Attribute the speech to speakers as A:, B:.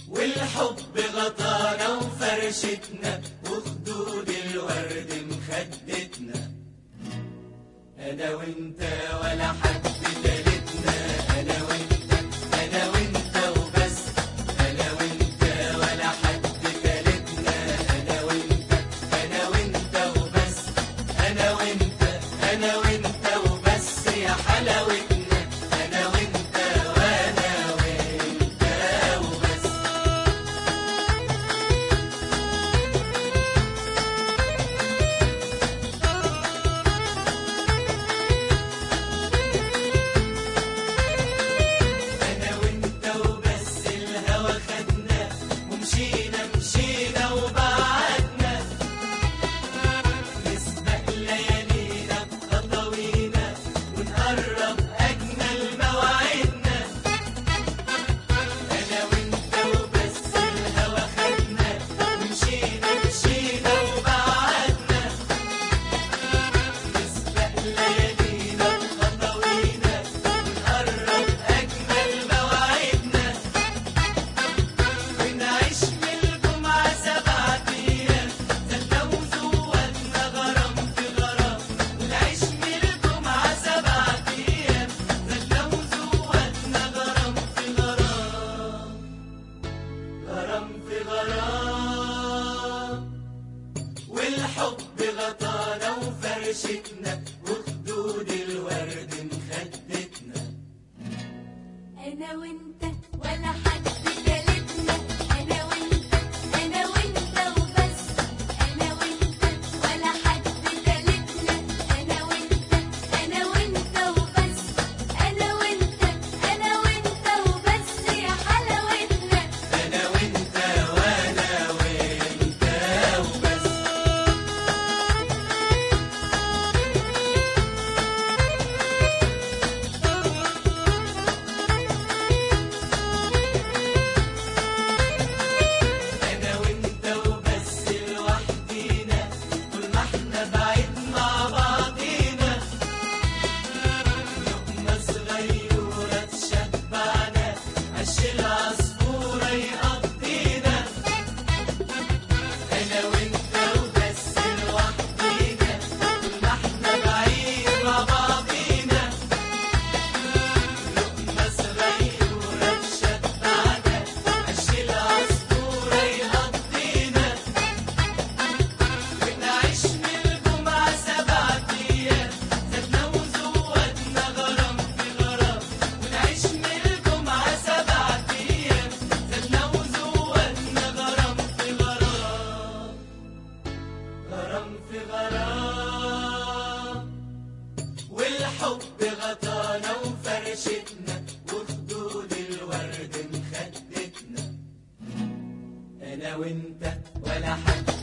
A: والحب غطانا وفرشتنا وخدود الورد مخدتنا انا وانت ولا حد تالتنا انا وانت انا وانت وبس انا وانت ولا حد تالتنا انا وانت انا وانت وبس انا وانت انا وانت وبس يا حلاوتنا انا وانت وانا وانت وبس انا وانت وبس الهوى خدنا ومشينا مشينا وبعدنا نسبق ليالينا بخطوينا ونقرب اجمل مواعيدنا انا وانت وبس الهوى خدنا ومشينا مشينا وبعدنا نسبق ليالينا بخطوينا ونقرب أجمل مواعيدنا ونعيش من الجمعة سبعة أيام زلنا وزودنا غرام في غرام ونعيش من الجمعة سبعة أيام زلنا وزودنا غرام في غرام غرام في غرام والحب غطانا وفرشتنا وخدود الورد مخدتنا
B: أنا وأنت ولا حد تالتنا أنا وأنت أنا وأنت وبس أنا وأنت ولا حد تالتنا أنا وأنت أنا وأنت وبس أنا وأنت أنا وأنت وبس يا حلاوتنا
A: انا وانت وانا وانت وبس انا وانت وبس لوحدينا طول ما احنا بعيد مع بعضينا لقمة صغيرة تشبعنا عش العصفورة يقضينا انا وانت وبس لوحدينا طول ما احنا بعيد مع بعضينا لقمة صغيرة تشبعنا عش العصفورة يقضينا ونعيش من الجمعة سبعة أيام زدنا وزودنا غرام في غرام ونعيش من الجمعة سبعة أيام زدنا وزودنا غرام في غرام غرام في غرام والحب غطانا وفرشتنا وخدود الورد مخدتنا انا وانت ولا حد